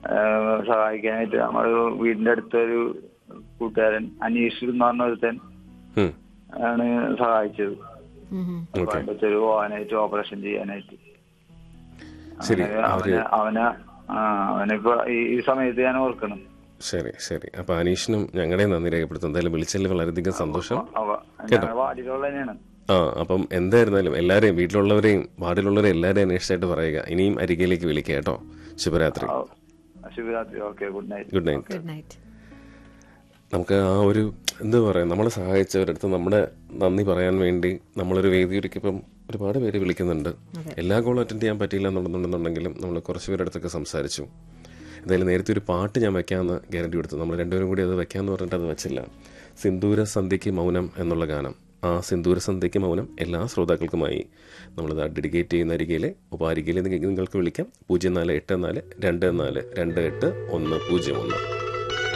ഏഹ് സഹായിക്കാനായിട്ട് നമ്മുടെ വീടിന്റെ അടുത്തൊരു കൂട്ടുകാരൻ അനീഷ് എന്ന് പറഞ്ഞ ഒരുത്തൻ ഉം. ആണ് സഹായിച്ചത് ഉം ഉം. കോയമ്പത്തൂർ പോകാനായിട്ട് ഓപ്പറേഷൻ ചെയ്യാനായിട്ട് ശരി അങ്ങനെ അവര് അവനെ അവനെ ആ അവനിപ്പോ ഈ ഈ സമയത്ത് ഞാൻ ഓർക്കണം ശരി ശരി അപ്പൊ അനീഷിനും ഞങ്ങളുടെ നന്ദി രേഖപ്പെടുത്തും എന്തായാലും വിളിച്ചതിൽ വളരെയധികം സന്തോഷം അവ ഞങ്ങളുടെ വാർഡിലുള്ള തന്നെയാണ് ആ അപ്പം എന്തായിരുന്നാലും എല്ലാവരെയും വീട്ടിലുള്ളവരെയും വാർഡിലുള്ളവരെയും എല്ലാവരെയും അന്വേഷിച്ചായിട്ട് പറയുക ഇനിയും അരികയിലേക്ക് വിളിക്കുക കേട്ടോ ശുഭരാത്രി ആ, ശുഭരാത്രി okay good night good night good night നമുക്ക് ആ ഒരു എന്താ പറയുക നമ്മളെ സഹായിച്ചവരടുത്ത് നമ്മുടെ നന്ദി പറയാൻ വേണ്ടി നമ്മളൊരു വേദി ഒരുക്കിയപ്പം ഒരുപാട് പേര് വിളിക്കുന്നുണ്ട് എല്ലാ കോളും അറ്റൻഡ് ചെയ്യാൻ പറ്റിയില്ല എന്നുണ്ടെന്നുണ്ടെങ്കിലും നമ്മൾ കുറച്ച് പേരുടെ അടുത്തൊക്കെ സംസാരിച്ചു എന്തായാലും നേരത്തെ ഒരു പാട്ട് ഞാൻ വെക്കാമെന്ന് ഗ്യാരണ്ടി കൊടുത്തു നമ്മൾ രണ്ടുപേരും കൂടി അത് വെക്കാമെന്ന് പറഞ്ഞിട്ട് അത് വെച്ചില്ല സിന്ദൂര സന്ധ്യയ്ക്ക് മൗനം എന്നുള്ള ഗാനം ആ സിന്ദൂര സന്ധ്യയ്ക്ക് മൗനം എല്ലാ ശ്രോതാക്കൾക്കുമായി നമ്മളിത് ഡെഡിക്കേറ്റ് ചെയ്യുന്ന അരികയിലെ ഉപാരികയിലെ നിങ്ങൾക്ക് വിളിക്കാം പൂജ്യം നാല് എട്ട് നാല് രണ്ട് നാല് രണ്ട് എട്ട് ഒന്ന് പൂജ്യം ഒന്ന്